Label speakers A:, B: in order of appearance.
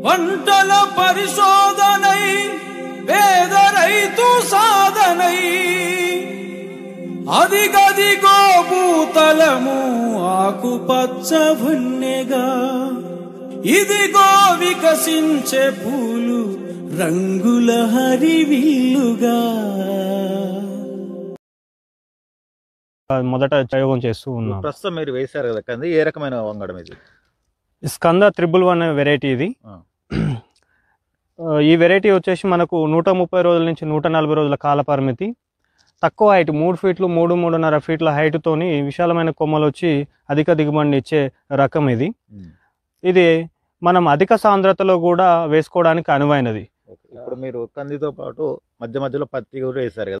A: పంటల పరిశోధనై పేద రైతు సాధనై అదిగదిగో భూతలము ఆకుపచ్చ వన్నెగా ఇదిగో వికసించే పూలు రంగుల హరివిల్లుగా
B: మొదట ప్రయోగం చేస్తూ ఉన్నాం
C: ప్రస్తుతం మీరు వేశారు కదా కంది ఏ రకమైన వంగడం ఇది
B: స్కంద త్రిబుల్ వన్ వెరైటీ ఇది
C: ఆ.
B: ఆ, ఈ వెరైటీ వచ్చేసి మనకు నూట ముప్పై రోజుల నుంచి నూట నలభై రోజుల కాల పరిమితి తక్కువ హైట్ మూడు ఫీట్లు మూడు మూడున్నర ఫీట్ల హైట్తోని విశాలమైన కొమ్మలు వచ్చి అధిక దిగుబడిని ఇచ్చే రకం ఇది
C: ఉమ్.
B: ఇది మనం అధిక సాంద్రతలో కూడా వేసుకోవడానికి అనువైనది
C: ఓకే. ఇప్పుడు మీరు కందితో పాటు మధ్య మధ్యలో పత్తి కూడా వేశారు కదా